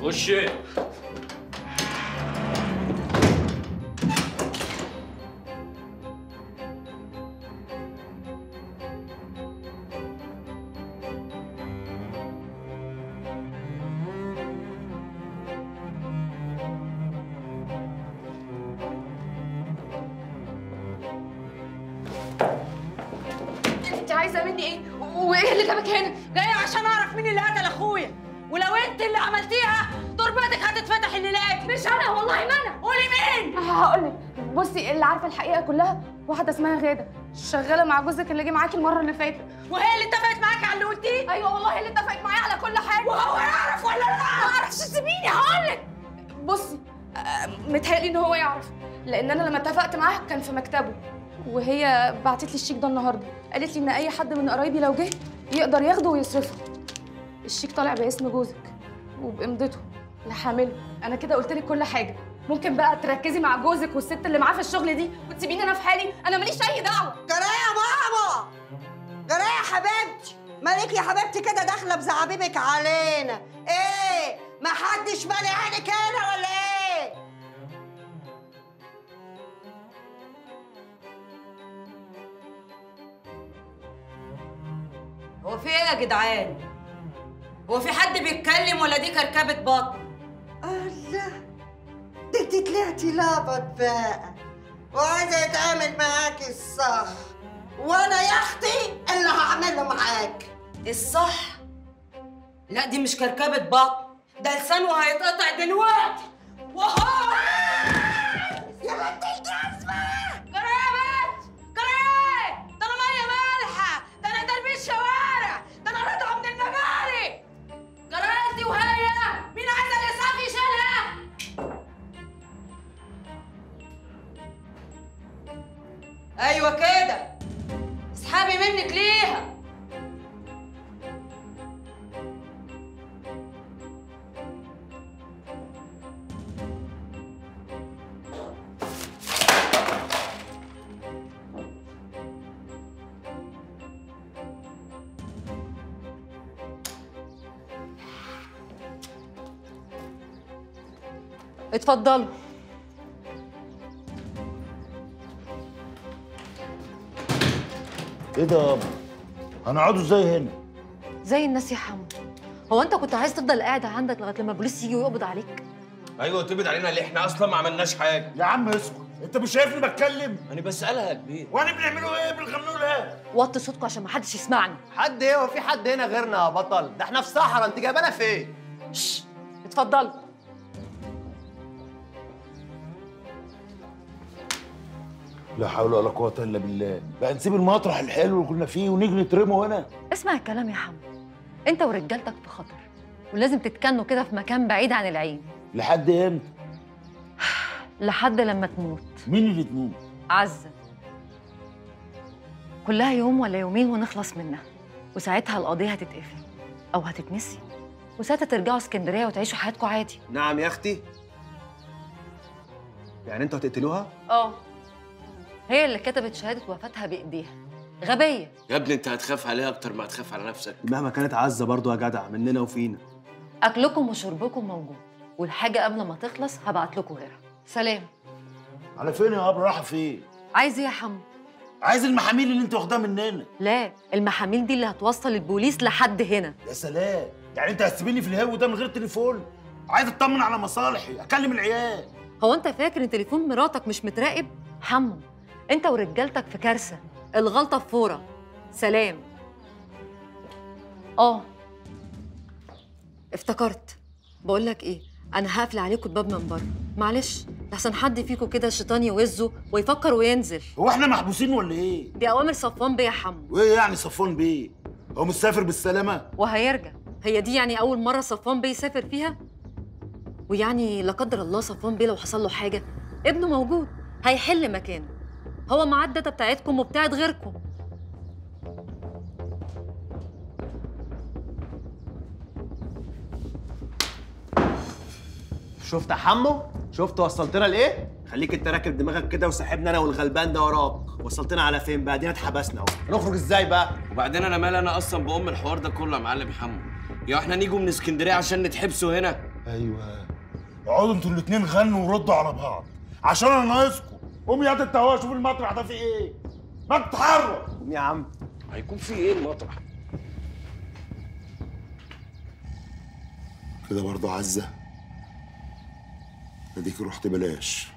خشي انت عايزه مني ايه وايه اللي جابك هنا جاية عشان اعرف مين اللي قتل اخويا ولو انت اللي عملتيها تربتك هتتفتح الليلات مش انا والله ما انا قولي مين هقول لك بصي اللي عارفه الحقيقه كلها واحده اسمها غاده شغاله مع جوزك اللي جه معاكي المره اللي فاتت وهي اللي اتفقت معاكي على اللي قلتيه ايوه والله اللي اتفقت معايا على كل حاجه وهو يعرف ولا لا ما اعرفش سيبيني هقول لك بصي آه، متهيألي ان هو يعرف لان انا لما اتفقت معاه كان في مكتبه وهي بعتت لي الشيك ده النهارده قالت لي ان اي حد من قرايبي لو جه يقدر ياخده ويصرفه الشيك طالع باسم جوزك وبامضته لحامله انا كده قلت لك كل حاجه ممكن بقى تركزي مع جوزك والست اللي معاه في الشغل دي وتسيبيني انا في حالي انا ماليش اي دعوه جرايه يا ماما جرايه يا حبيبتي مالك يا حبيبتي كده داخله بزعابيبك علينا ايه ما حدش مالي عينك هنا ولا ايه هو في ايه يا جدعان هو في حد بيتكلم ولا دي كركبة بطن الله ده انت طلعتي لابط بقى وعايزه يتعامل معاكي الصح وانا يا اختي اللي هعمله معاك الصح لا دي مش كركبة بطن ده لسانه هيتقطع دلوقتي وهو يا بنت الجزمه جرابت جرابت ده انا ميه مالحه ده انا دربيش شوارع ده انا رضعه من المجاري جرالتي وهي مين عايزه الاسعاف يشيلها ايوه كده اسحبي منك ليها اتفضلوا ايه ده يابا؟ هنقعدوا ازاي هنا؟ زي الناس يا حمو هو انت كنت عايز تفضل قاعد عندك لغايه لما البوليس يجي ويقبض عليك ايوه تبعد علينا ليه احنا اصلا ما عملناش حاجه يا عم اسكت، انت مش شايفني بتكلم؟ انا بسالها يا كبير وانا بنعملوا ايه بالغنوله؟ وطي صوتكم عشان ما حدش يسمعني حد ايه هو في حد هنا غيرنا يا بطل ده احنا في صحراء انت جايبانا فين شش اتفضلوا لا حول ولا قوة الا بالله، بقى نسيب المطرح الحلو اللي كنا فيه ونيجي نترمه هنا؟ اسمع الكلام يا حمو انت ورجالتك في خطر ولازم تتكنوا كده في مكان بعيد عن العين لحد امتى؟ لحد لما تموت مين اللي تموت؟ عزة كلها يوم ولا يومين ونخلص منها وساعتها القضية هتتقفل أو هتتنسي وساعتها ترجعوا اسكندرية وتعيشوا حياتكم عادي نعم يا اختي يعني انتوا هتقتلوها اه هي اللي كتبت شهادة وفاتها بإيديها غبية يا ابني انت هتخاف عليها اكتر ما هتخاف على نفسك مهما كانت عزه برضو يا جدع مننا وفينا أكلكم وشربكم موجود والحاجة قبل ما تخلص هبعت لكم غيرها سلام على فين يا ابو رايحة فين؟ عايز ايه يا حمو؟ عايز المحاميل اللي انت واخداها مننا، لا المحاميل دي اللي هتوصل البوليس لحد هنا يا سلام، يعني انت هتسيبني في الهو ده من غير تليفون؟ عايز اطمن على مصالحي، اكلم العيال، هو انت فاكر ان تليفون مراتك مش متراقب؟ حمو انت ورجالتك في كارثة الغلطة في فورة سلام اه افتكرت بقول لك ايه انا هقفل عليكم الباب من بره معلش لحسن حد فيكم كده الشيطان يوزه ويفكر وينزل هو احنا محبوسين ولا ايه؟ دي اوامر صفوان بيه يا حمو وايه يعني صفون بيه؟ هو مسافر بالسلامة؟ وهيرجع هي دي يعني اول مره صفوان بيه يسافر فيها ويعني لا قدر الله صفوان بيه لو حصل له حاجه ابنه موجود هيحل مكانه هو معاه الداتا بتاعتكم وبتاعت غيركم شفت يا حمو شفت وصلتنا لايه خليك انت راكب دماغك كده وسحبنا انا والغلبان ده وراك وصلتنا على فين بقى دينا اتحبسنا اهو هنخرج ازاي بقى وبعدين انا مالي انا اصلا بام الحوار ده كله يا معلم حمو يا احنا نيجوا من اسكندريه عشان نتحبسوا هنا ايوه اقعدوا انتوا الاتنين غنوا وردوا على بعض عشان انا ناقصكم قوم يا انت هو شوف المطرح ده فيه ايه ما تتحرك قوم يا عم هيكون في ايه المطرح كده برضه عزه اديك رحت بلاش